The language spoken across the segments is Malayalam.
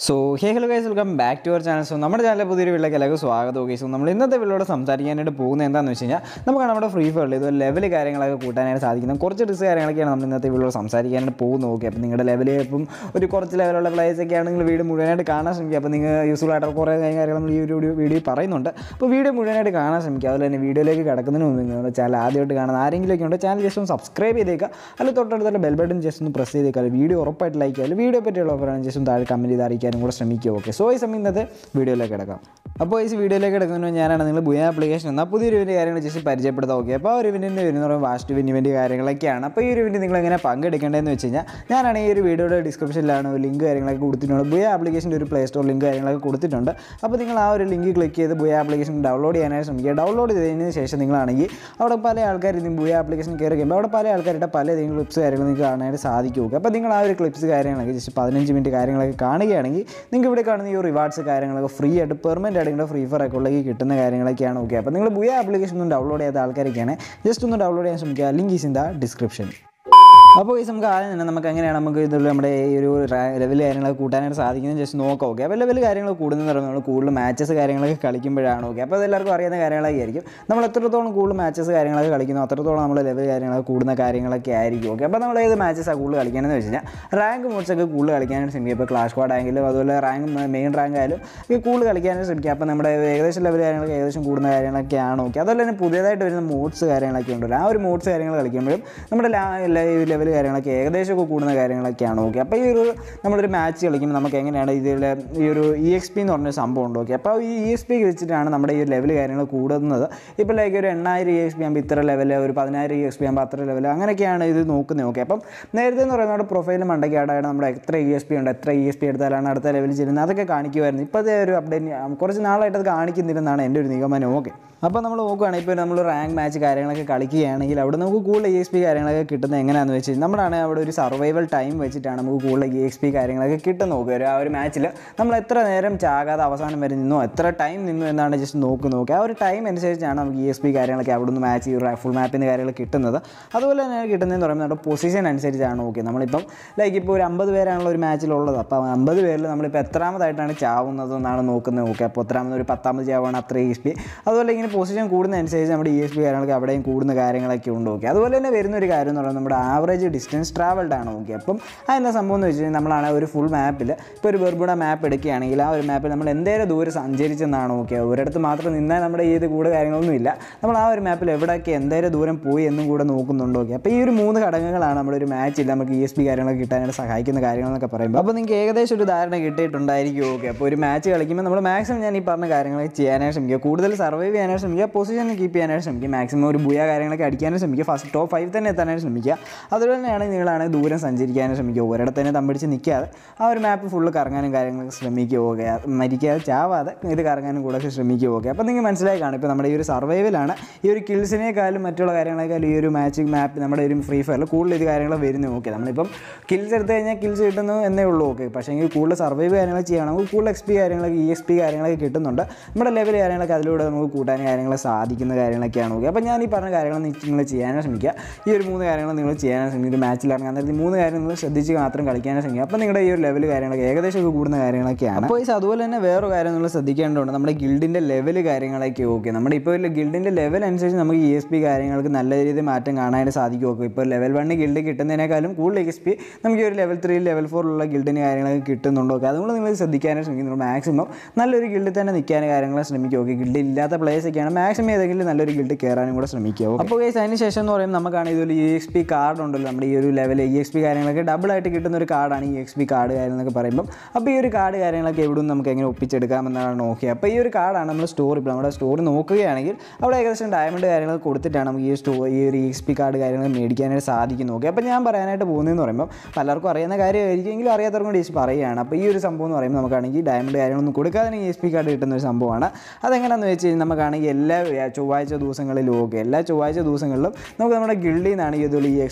so hey hello guys welcome back to our channel so നമ്മുടെ ചാനലിലെ പുതിയൊരു വീട്ടിലേക്ക് എല്ലാവർക്കും സ്വാഗതം ഗൈസ് നമ്മൾ ഇന്നത്തെ വീട്ടിലൂടെ സംസാരിക്കാനായിട്ട് പോകുന്നത് എന്താണെന്ന് വെച്ച് കഴിഞ്ഞാൽ നമുക്ക് നമ്മുടെ ഫ്രീ ഫയറിൽ ഇത് ലെവൽ കാര്യങ്ങളൊക്കെ കൂട്ടാനായിട്ട് സാധിക്കുന്ന കുറച്ച് ഡിസ് കാര്യങ്ങളൊക്കെയാണ് നമ്മൾ ഇന്നത്തെ വീട്ടിലൂടെ സംസാരിക്കാനായിട്ട് പോകുന്നത് ഓക്കെ അപ്പോൾ നിങ്ങളുടെ ലെവൽ ഇപ്പം ഒരു കുറച്ച് ലെവലുള്ള പ്ലേസ് ഒക്കെ ആണെങ്കിൽ നിങ്ങൾ വീഡിയോ മുഴുവനായിട്ട് കാണാൻ ശ്രമിക്കുക അപ്പോൾ നിങ്ങൾ യൂസ്ഫുൾ ആയിട്ട് കുറേ കാര്യങ്ങൾ നമ്മൾ ഈ ഒരു വീഡിയോ പറയുന്നുണ്ട് അപ്പോൾ വീഡിയോ മുഴുവനായിട്ട് കാണാൻ ശ്രമിക്കുക അതുപോലെ തന്നെ വീഡിയോയിലേക്ക് കിടക്കുന്നതിന് മുമ്പ് നിങ്ങളുടെ ചാനൽ ആദ്യമായിട്ട് കാണുന്ന ആരെങ്കിലും ഒക്കെ ഉണ്ട് ചാനൽ ജസ്റ്റ് ഒന്ന് സബ്സ്ക്രൈബ് ചെയ്തേക്കുക അല്ലെങ്കിൽ തൊട്ടടുത്തുള്ള ബെൽ ബട്ടൺ ജസ്റ്റ് ഒന്ന് പ്രസ് ചെയ്തേക്കുക വീഡിയോ ഉറപ്പായിട്ട് ലൈക്ക് ചെയ്യുക വീഡിയോ പറ്റിയുള്ള ഓഫറാണ് ജസ്റ്റ് ഒന്ന് താഴെ കമൻറ്റ് ചെയ്ത് അറിയിക്കാനും കൂടെ ശ്രമിക്കുക ഓക്കെ സോ ഈ സമയം ഇന്നത്തെ വീഡിയോയിലേക്ക് കിടക്കാം അപ്പോൾ ഈ വീഡിയോയിലേക്ക് കിടക്കുന്നതിന് ഞാനാണ് നിങ്ങൾ ബുയ ആപ്ലിക്കേഷൻ എന്നാൽ പുതിയൊരു ഇവൻ്റെ കാര്യങ്ങൾ ജസ്റ്റ് പരിചയപ്പെടുത്താം ഓക്കെ അപ്പോൾ ആ ഒരു ഇവൻറ്റിൻ്റെ വരുന്ന പറയുമ്പോൾ വാസ്റ്റ് വിൻ ഇവൻറ്റ് കാര്യങ്ങളൊക്കെയാണ് അപ്പോൾ ഈ ഒരു ഇവൻറ്റ് നിങ്ങൾ എങ്ങനെ പങ്കെടുക്കേണ്ടതെന്ന് വെച്ച് കഴിഞ്ഞാൽ ഞാനാണ് ഈ ഒരു വീഡിയോയുടെ ഡിസ്ക്രിപ്ഷനിലാണ് ഒരു ലിങ്ക് കാര്യങ്ങളൊക്കെ കൊടുത്തിട്ടുണ്ട് ബുയ ആപ്ലിക്കേഷൻ്റെ ഒരു പ്ലേ സ്റ്റോർ ലിങ്ക് കാര്യങ്ങളൊക്കെ കൊടുത്തിട്ടുണ്ട് അപ്പോൾ നിങ്ങൾ ആ ഒരു ലിങ്ക് ക്ലിക്ക് ചെയ്ത് ബുയ ആപ്ലിക്കേഷൻ ഡൗൺലോഡ് ചെയ്യാനായിട്ട് ശ്രമിക്കുക ഡൗൺലോഡ് ചെയ്തതിന് ശേഷം നിങ്ങളാണെങ്കിൽ അവിടെ പല ആൾക്കാർ ഇത് ബുയ ആപ്ലിക്കേഷൻ കയറി കഴിയുമ്പോൾ അവിടെ പല ആൾക്കാരുടെ പല ഏതെങ്കിലും ക്ലിപ്സ് കാര്യങ്ങൾ നിങ്ങൾക്ക് കാണാനായിട്ട് സാധിക്കും ഓക്കെ അപ്പോൾ നിങ്ങൾ ആ ഒരു ക്ലിപ്സ് കാര്യങ്ങളൊക്കെ ജസ്റ്റ് പതിനഞ്ച് മിനിറ്റ് കാര്യങ്ങളൊക്കെ കാണുകയാണെങ്കിൽ നിങ്ങൾക്ക് ഇവിടെ കാണുന്ന ഈ റിവാർഡ്സ് കാര്യങ്ങളൊക്കെ ഫ്രീ ആയിട്ട് പെർമനൻ്റ് ആയിട്ട് നിങ്ങളുടെ ഫ്രീ ഫയർ അക്കൗണ്ടിലേക്ക് കിട്ടുന്ന കാര്യങ്ങളൊക്കെയാണ് ഓക്കെ അപ്പോൾ നിങ്ങൾ ബുയ ആപ്ലിക്കേഷൻ ഒന്നും ഡൗൺലോഡ് ചെയ്യാത്ത ആൾക്കാരൊക്കെയാണ് ജസ്റ്റ് ഒന്ന് ഡൗൺലോഡ് ചെയ്യാൻ ശ്രമിക്കുക link is in the description അപ്പോൾ ഈ നമുക്ക് ആദ്യം തന്നെ നമുക്ക് എങ്ങനെയാണ് നമുക്ക് ഇതിൽ നമ്മുടെ ഈ ഒരു ലെവൽ കാര്യങ്ങളൊക്കെ കൂട്ടാനായിട്ട് സാധിക്കുന്നത് ജസ്റ്റ് നോക്കാം ഓക്കെ അപ്പോൾ ലെവൽ കാര്യങ്ങൾ കൂടുന്നത് പറയുമ്പോൾ നമ്മൾ കൂടുതൽ മാച്ചസ് കാര്യങ്ങളൊക്കെ കളിക്കുമ്പോഴാണ് ഓക്കെ അപ്പോൾ അതെല്ലാവർക്കും അറിയുന്ന കാര്യങ്ങളൊക്കെ ആയിരിക്കും നമ്മൾ എത്രത്തോളം കൂടുതൽ മാച്ചസ് കാര്യങ്ങളൊക്കെ കളിക്കുന്നു അത്രത്തോളം നമ്മൾ ലെവൽ കാര്യങ്ങളൊക്കെ കൂടുന്ന കാര്യങ്ങളൊക്കെ ആയിരിക്കും ഓക്കെ അപ്പോൾ നമ്മൾ ഏത് മാച്ചസാണ് കൂടുതൽ കളിക്കണമെന്ന് വെച്ച് കഴിഞ്ഞാൽ റാങ്ക് മോഡ്സൊക്കെ കൂടുതൽ കളിക്കാനായിട്ട് ശ്രമിക്കുക ഇപ്പോൾ ക്ലാഷ് സ്ക്വാഡ് ആയെങ്കിലും അതുപോലെ റാങ്ക് മെയിൻ റാങ്ക് ആയാലും ഈ കൂടുതൽ കളിക്കാനായിട്ട് ശ്രമിക്കുക അപ്പോൾ നമ്മുടെ ഏകദേശം ലെവൽ കാര്യങ്ങളൊക്കെ ഏകദേശം കൂടുന്ന കാര്യങ്ങളൊക്കെയാണ് ഓക്കെ അതുപോലെ തന്നെ പുതിയതായിട്ട് വരുന്ന മോഡ്സ് കാര്യങ്ങളൊക്കെ ഉണ്ടല്ലോ ആ ഒരു മോഡ്സ് കാര്യങ്ങൾ കളിക്കുമ്പോഴും നമ്മുടെ ലെവൽ കാര്യങ്ങളൊക്കെ ഏകദേശമൊക്കെ കൂടുന്ന കാര്യങ്ങളൊക്കെയാണ് ഓക്കെ അപ്പോൾ ഈ ഒരു നമ്മളൊരു മാച്ച് കളിക്കുമ്പോൾ നമുക്ക് എങ്ങനെയാണ് ഇതിൽ ഈ ഒരു ഇ എക്സ് പി എന്ന് പറഞ്ഞൊരു സംഭവം ഉണ്ട് ഓക്കെ അപ്പോൾ ഈ ഇ എക്സ് പി വെച്ചിട്ടാണ് നമ്മുടെ ഈ ലെവൽ കാര്യങ്ങൾ കൂടുന്നത് ഇപ്പോൾ ലൈക്ക് ഒരു എണ്ണായിരം ഇ എക്സ് പി ആകുമ്പോൾ ഇത്ര ലെവൽ ഒരു പതിനായിരം ഇ എക്സ് പി ആകുമ്പോൾ അത്ര ലെവൽ അങ്ങനെയൊക്കെയാണ് ഇത് നോക്കുന്നത് ഓക്കെ അപ്പം നേരത്തെ എന്ന് പറയുന്നത് നമ്മുടെ പ്രൊഫൈലും മണ്ടയ്ക്ക് ആടാണ് നമ്മുടെ എത്ര ഇ എസ് പി ഉണ്ട് എത്ര ഇ എസ് പി എടുത്താലാണ് അടുത്ത ലെവലിൽ ചെല്ലുന്നത് അതൊക്കെ കാണിക്കുമായിരുന്നു ഇപ്പോഴത്തെ ഒരു അപ്ഡേറ്റ് കുറച്ച് നാളായിട്ട് അത് കാണിക്കുന്നില്ലെന്നാണ് എൻ്റെ ഒരു നിഗമനം ഓക്കെ അപ്പോൾ നമ്മൾ നോക്കുകയാണെങ്കിൽ ഇപ്പോൾ നമ്മൾ റാങ്ക് മാച്ച് കാര്യങ്ങളൊക്കെ കളിക്കുകയാണെങ്കിൽ അവിടെ നമുക്ക് കൂടുതൽ ഇ എക്സ് പി കാര്യങ്ങളൊക്കെ കിട്ടുന്നത് എങ്ങനെയാണെന്ന് വെച്ച് കഴിഞ്ഞാൽ നമ്മളാണ് അവിടെ ഒരു സർവൈവൽ ടൈം വെച്ചിട്ടാണ് നമുക്ക് കൂടുതൽ ഇ എക്സ് പി കാര്യങ്ങളൊക്കെ കിട്ടുന്നത് നോക്കുക ഒരു ആ ഒരു മാച്ചിൽ നമ്മൾ എത്ര നേരം ചാകാതെ അവസാനം വരെ നിന്നോ എത്ര ടൈം നിന്നു എന്നാണ് ജസ്റ്റ് നോക്കി നോക്കുക ആ ഒരു ടൈം അനുസരിച്ചാണ് നമുക്ക് ഇ എസ് പി കാര്യങ്ങളൊക്കെ അവിടെ നിന്ന് മാച്ച് ഈ ഫുൾ മാപ്പിൻ്റെ കാര്യങ്ങൾ കിട്ടുന്നത് അതുപോലെ തന്നെ കിട്ടുന്നതെന്ന് പറയുമ്പോൾ നമ്മുടെ പൊസിഷൻ അനുസരിച്ചാണ് ഓക്കെ നമ്മളിപ്പം ലൈക്ക് ഇപ്പോൾ ഒരു അമ്പത് പേരാണുള്ള ഒരു മാച്ചിലുള്ളത് അപ്പോൾ അമ്പത് പേരിൽ നമ്മളിപ്പോൾ എത്രാമതായിട്ടാണ് ചാവുന്നത് എന്നാണ് നോക്കുന്നത് ഓക്കെ അപ്പോൾ എത്രാമത് ഒരു പത്താമത് ചാവാണ് അത്ര ഇ എസ് പി അതുപോലെ ഇങ്ങനെ പൊസിഷൻ കൂടുന്നതനുസരിച്ച് നമ്മുടെ ഇ എസ് പി കാര്യങ്ങളൊക്കെ അവിടെയും കൂടുന്ന കാര്യങ്ങളൊക്കെ ഉണ്ട് ഓക്കെ അതുപോലെ തന്നെ വരുന്ന ഒരു കാര്യം എന്ന് പറയുന്നത് നമ്മുടെ ആവറേജ് ഡിസ്റ്റൻസ് ട്രാവൽഡ് ആണ് ഓക്കെ അപ്പം അതെന്താ സംഭവം എന്ന് വെച്ച് കഴിഞ്ഞാൽ നമ്മളാണ് ഒരു ഫുൾ മാപ്പിൽ ഇപ്പോൾ ഒരു ബെർബുഡ മാപ്പ് എടുക്കുകയാണെങ്കിൽ ആ ഒരു മാപ്പിൽ നമ്മൾ എന്തേലും ദൂരം സഞ്ചരിച്ചെന്നാണ് ഓക്കെ ഒരിടത്ത് മാത്രം നിന്നാൽ നമ്മുടെ ഈ ഇത് കൂടെ കാര്യങ്ങളൊന്നുമില്ല നമ്മൾ ആ ഒരു മാപ്പിൽ എവിടെയൊക്കെ എന്തേലും ദൂരം പോയി എന്നും കൂടെ നോക്കുന്നുണ്ട് ഓക്കെ അപ്പോൾ ഈ ഒരു മൂന്ന് ഘടകങ്ങളാണ് നമ്മുടെ ഒരു മാച്ചിൽ നമുക്ക് ഇ എസ് പി കാര്യങ്ങളൊക്കെ കിട്ടാനായിട്ട് സഹായിക്കുന്ന കാര്യങ്ങളെന്നൊക്കെ പറയുമ്പോൾ അപ്പോൾ നിങ്ങൾക്ക് ഏകദേശം ഒരു ധാരണ കിട്ടിയിട്ടുണ്ടായിരിക്കും ഓക്കെ അപ്പോൾ ഒരു മാച്ച് കളിക്കുമ്പോൾ നമ്മൾ മാക്സിമം ഞാൻ ഈ പറഞ്ഞ കാര്യങ്ങളൊക്കെ ചെയ്യാനായിട്ട് ശ്രമിക്കുക കൂടുതൽ സർവൈവ് ചെയ്യാനായിട്ട് ശ്രമിക്കുക പൊസിഷൻ കീപ്പ് ചെയ്യാനായിട്ട് ശ്രമിക്കുക മാക്സിമം ഒരു ബുയ കാര്യങ്ങളൊക്കെ അടിക്കാനായിട്ട് ശ്രമിക്കുക ഫസ്റ്റ് ടോപ്പ് ഫൈവ് തന്നെ എത്താനായിട്ട് ശ്രമിക്കുക അതുപോലെ തന്നെയാണ് നിങ്ങളാണ് ദൂരം സഞ്ചരിക്കാനും ശ്രമിക്കുക ഒരിടത്ത് തന്നെ തമ്പിടിച്ച് നിൽക്കാതെ ആ ഒരു മാപ്പ് ഫുള്ള് കറങ്ങാനും കാര്യങ്ങളൊക്കെ ശ്രമിക്കുക ഓക്കെ മരിക്കാതെ ചാവാതെ ഇത് കറങ്ങാനും കൂടെ ഒക്കെ ശ്രമിക്കുക ഓക്കെ അപ്പോൾ നിങ്ങൾ മനസ്സിലായി കാണും ഇപ്പോൾ നമ്മുടെ ഈ ഒരു സർവൈവലാണ് ഈ ഒരു കിൽസിനേക്കാളും മറ്റുള്ള കാര്യങ്ങളെക്കാളും ഈ ഒരു മാച്ചിങ് മാപ്പ് നമ്മുടെ ഒരു ഫ്രീ ഫയറിൽ കൂടുതൽ ഇത് കാര്യങ്ങൾ വരുന്നു ഓക്കെ നമ്മളിപ്പം കിൽസ് എടുത്തു കഴിഞ്ഞാൽ കിൽസ് കിട്ടുന്നു എന്നേ ഉള്ളൂ ഓക്കെ പക്ഷേ എങ്കിൽ കൂടുതൽ സർവൈവ് കാര്യങ്ങൾ ചെയ്യണം നമുക്ക് കൂടുതൽ എക്സ് പി കാര്യങ്ങളൊക്കെ ഇ എസ് പി കാര്യങ്ങളൊക്കെ കിട്ടുന്നുണ്ട് നമ്മുടെ ലെവൽ കാര്യങ്ങളൊക്കെ അതിലൂടെ നമുക്ക് കൂട്ടാൻ കാര്യങ്ങൾ സാധിക്കുന്ന കാര്യങ്ങളൊക്കെയാണ് ഓക്കെ അപ്പോൾ ഞാൻ ഈ പറഞ്ഞ കാര്യങ്ങൾ നിങ്ങൾ ചെയ്യാനായിട്ട് ശ്രമിക്കുക ഈ ഒരു മൂന്ന് കാര്യങ്ങൾ നിങ്ങൾ ചെയ്യാനായിട്ട് ശ്രമിക്കുക ഒരു മാച്ചിൽ ഇറങ്ങാൻ നേരത്തെ ഈ മൂന്ന് കാര്യങ്ങൾ നിങ്ങൾ ശ്രദ്ധിച്ച് മാത്രം കളിക്കാനായിട്ട് ശ്രമിക്കുക അപ്പോൾ നിങ്ങളുടെ ഈ ഒരു ലെവൽ കാര്യങ്ങളൊക്കെ ഏകദേശം ഒക്കെ കൂടുന്ന കാര്യങ്ങളൊക്കെയാണ് അപ്പോൾ ഈ അതുപോലെ തന്നെ വേറെ കാര്യം നിങ്ങൾ ശ്രദ്ധിക്കേണ്ടതുണ്ട് നമ്മുടെ ഗിൽഡിൻ്റെ ലെവൽ കാര്യങ്ങളൊക്കെ ഓക്കെ നമ്മുടെ ഇപ്പോൾ ഗിൽഡിൻ്റെ ലെവൽ അനുസരിച്ച് നമുക്ക് ഇ എസ് പി കാര്യങ്ങൾക്ക് നല്ല രീതിയിൽ മാറ്റം കാണാനായിട്ട് സാധിക്കും ഓക്കെ ഇപ്പോൾ ലെവൽ വണ്ണ് ഗിൽഡ് കിട്ടുന്നതിനേക്കാളും കൂടുതൽ ഇ എസ് പി നമുക്ക് ഈ ഒരു ലെവൽ ത്രീ ലെവൽ ഫോറിലുള്ള ഗിൽഡിന് കാര്യങ്ങളൊക്കെ കിട്ടുന്നുണ്ടോ ഓക്കെ അതുകൊണ്ട് നിങ്ങൾ ശ്രദ്ധിക്കാനായിട്ട് ശ്രമിക്കുന്നു മാക്സിമം നല്ലൊരു ഗിൽഡിൽ തന്നെ നിൽക്കാൻ കാര്യങ്ങൾ ശ്രമിക്കുക ഓക്കെ ഗിൽഡ് ഇല്ലാത്ത പ്ലേസ് ഒക്കെയാണ് മാക്സിമം ഏതെങ്കിലും നല്ലൊരു ഗിൽഡ് കയറാനും കൂടെ ശ്രമിക്കുക അപ്പോൾ ഗൈസ് അതിന് ശേഷം എന്ന് പറയുമ്പോൾ നമുക്കാണ് ഇതുപോലെ ഇ എക്സ് പി കാർഡ് ഉണ്ടല്ലോ നമ്മുടെ ഈ ഒരു ലെവൽ ഇ എക്സ് പി കാര്യങ്ങളൊക്കെ ഡബിൾ ആയിട്ട് കിട്ടുന്ന ഒരു കാർഡാണ് ഈ എക്സ് പി കാർഡ് കാര്യങ്ങളൊക്കെ പറയുമ്പോൾ അപ്പോൾ ഈ ഒരു കാർഡ് കാര്യങ്ങളൊക്കെ എവിടെ നിന്ന് നമുക്ക് എങ്ങനെ ഒപ്പിച്ചെടുക്കാമെന്നാണ് നോക്കിയത് അപ്പോൾ ഈ ഒരു കാർഡാണ് നമ്മൾ സ്റ്റോർ ഇപ്പോൾ നമ്മുടെ സ്റ്റോർ നോക്കുകയാണെങ്കിൽ അവിടെ ഏകദേശം ഡയമണ്ട് കാര്യങ്ങൾ കൊടുത്തിട്ടാണ് നമുക്ക് ഈ സ്റ്റോ ഈ ഒരു ഇ എക്സ് പി കാർഡ് കാര്യങ്ങൾ മേടിക്കാനായിട്ട് സാധിക്കും നോക്കി അപ്പോൾ ഞാൻ പറയാനായിട്ട് പോകുന്നതെന്ന് പറയുമ്പോൾ പലർക്കും അറിയുന്ന കാര്യമായിരിക്കും എങ്കിലും അറിയാത്തവർക്കും കൂടി ജസ്റ്റ് പറയുകയാണ് അപ്പോൾ ഈ ഒരു സംഭവം എന്ന് പറയുമ്പോൾ നമുക്കാണെങ്കിൽ ഡയമണ്ട് കാര്യങ്ങളൊന്നും കൊടുക്കാതെ ഇ എസ് പി കാർഡ് കിട്ടുന്ന ഒരു സംഭവമാണ് അതെങ്ങനെയാണെന്ന് വെച്ച് കഴിഞ്ഞാൽ നമുക്കാണെങ്കിൽ എല്ലാ ചൊവ്വാഴ്ച ദിവസങ്ങളിലും ഒക്കെ എല്ലാ ചൊവ്വാഴ്ച ദിവസങ്ങളിലും നമുക്ക് നമ്മുടെ ഗിൽഡിൽ നിന്നാണ് ഇതുപോലെ ഈ എക്സ് പി കാർഡ്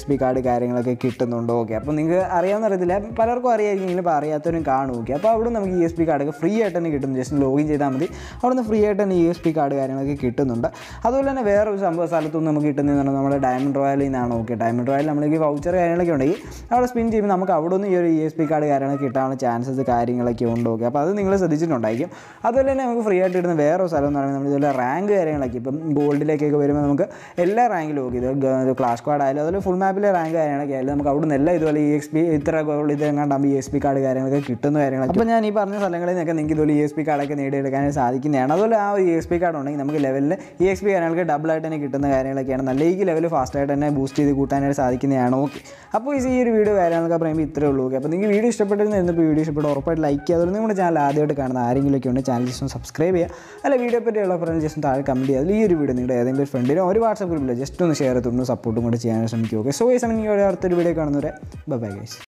കാര്യങ്ങളൊക്കെ കിട്ടുന്നുണ്ടോ ഓക്കെ അപ്പോൾ നിങ്ങൾക്ക് അറിയാവുന്ന അറിയത്തില്ല പലർക്കും അറിയാമെങ്കിലും ഇപ്പോൾ അറിയാത്തവരും കാണും ഓക്കെ അപ്പോൾ അവിടെ നമുക്ക് ഇ എസ് പി കാർഡൊക്കെ ഫ്രീ ആയിട്ട് തന്നെ കിട്ടും ജസ്റ്റ് ലോഗിൻ ചെയ്താൽ മതി അവിടെ നിന്ന് ഫ്രീ ആയിട്ട് തന്നെ ഇ എസ് പി കാർഡ് കാര്യങ്ങളൊക്കെ കിട്ടുന്നുണ്ട് അതുപോലെ തന്നെ വേറെ ഒരു സംഭവ സ്ഥലത്തുനിന്ന് നമുക്ക് കിട്ടുന്നതെന്ന് പറഞ്ഞാൽ നമ്മുടെ ഡയമണ്ട് റോയലിൽ നിന്നാണ് ഓക്കെ ഡയമണ്ട് റോയൽ നമ്മൾക്ക് വൗച്ചർ കാര്യങ്ങളൊക്കെ ഉണ്ടെങ്കിൽ അവിടെ സ്പിൻ ചെയ്യുമ്പോൾ നമുക്ക് അവിടെ നിന്ന് ഈ ഒരു ഇ എസ് പി കാർഡ് കാര്യങ്ങളൊക്കെ കിട്ടാനുള്ള ചാൻസസ് കാര്യങ്ങളൊക്കെ ഉണ്ട് ഓക്കെ അപ്പോൾ അത് നിങ്ങൾ ശ്രദ്ധിച്ചിട്ടുണ്ടായിരിക്കും അതുപോലെ തന്നെ നമുക്ക് ഫ്രീ ആയിട്ട് കിട്ടുന്ന വേറെ ഒരു സ്ഥലം എന്ന് പറയുന്നത് നമ്മൾ ഇതുപോലെ റാങ്ക് കാര്യങ്ങളൊക്കെ ഇപ്പം ഗോൾഡിലേക്കൊക്കെ വരുമ്പോൾ നമുക്ക് എല്ലാ റാങ്കിലും ഓക്കെ ഇത് ക്ലാസ് സ്ക്വാഡ് ആയാലും അതുപോലെ ഫുൾ മാപ്പിലെ റാങ്ക് കാര്യങ്ങളൊക്കെ ആയാലും നമുക്ക് അവിടെ നിന്ന് എല്ലാം ഇതുപോലെ ഇ എക്സ് പി ഇത്ര ഗോൾഡ് ഇത് എങ്ങാണ്ടാകുമ്പോൾ ഇ എസ് പി കാർഡ് കാര്യങ്ങളൊക്കെ കിട്ടുന്ന കാര്യങ്ങളൊക്കെ അപ്പോൾ ഞാൻ ഈ പറഞ്ഞ സ്ഥലങ്ങളിൽ നിന്നൊക്കെ നിങ്ങൾക്ക് ഇതുപോലെ ഇ എസ് പി കാർഡൊക്കെ നേടിയെടുക്കാൻ സാധിക്കുന്നതാണ് അതുപോലെ ആ ഒരു ഇ എസ് പി കാർഡ് ഉണ്ടെങ്കിൽ നമുക്ക് ലെവലിൽ ഇ എക്സ് പി കാര്യങ്ങൾക്ക് ഡബിൾ ആയിട്ട് തന്നെ കിട്ടുന്ന കാര്യങ്ങളൊക്കെയാണ് നല്ല ഈ ലെവൽ ഫാസ്റ്റ് ആയിട്ട് തന്നെ ബൂസ്റ്റ് ചെയ്ത് കൂട്ടാനായിട്ട് സാധിക്കുന്നതാണ് ഓക്കെ അപ്പോൾ ഈ ഒരു വീഡിയോ കാര്യങ്ങളൊക്കെ പറയുമ്പോൾ ഇത്രേ ഉള്ളൂ ഓക്കെ അപ്പോൾ നിങ്ങൾക്ക് വീഡിയോ ഇഷ്ടപ്പെട്ടിരുന്നു എന്നിപ്പോൾ വീഡിയോ ഇഷ്ടപ്പെട്ട് ഉറപ്പായിട്ട് ലൈക്ക് ചെയ്യുക അതുപോലെ നമ്മുടെ ചാനൽ ആദ്യമായിട്ട് കാണുന്ന ആരെങ്കിലുമൊക്കെ ഉണ്ട് ചാനൽ ജസ്റ്റ് ഒന്ന് സബ്സ്ക്രൈബ് ചെയ്യുക അല്ല വീഡിയോ പറ്റിയുള്ള ഫ്രണ്ട് ജസ്റ്റ് താഴെ കമൻറ്റ് ചെയ്യുക അതിൽ ഈ ഒരു വീഡിയോ നിങ്ങളുടെ ഏതെങ്കിലും ഒരു ഫ്രണ്ടിനോ ഒരു വാട്സപ്പ് ഗ്രൂപ്പിലോ ജസ്റ്റ് ഒന്ന് ഷെയർ ചെയ്തൊന്ന് സപ്പോർട്ടും കൂടെ ചെയ്യാൻ ശ്രമിക്കുക ഓക്കെ സോ ഈ സമയം അടുത്തൊരു വീഡിയോ കാണുന്നവരെ ബൈ ഗൈസ്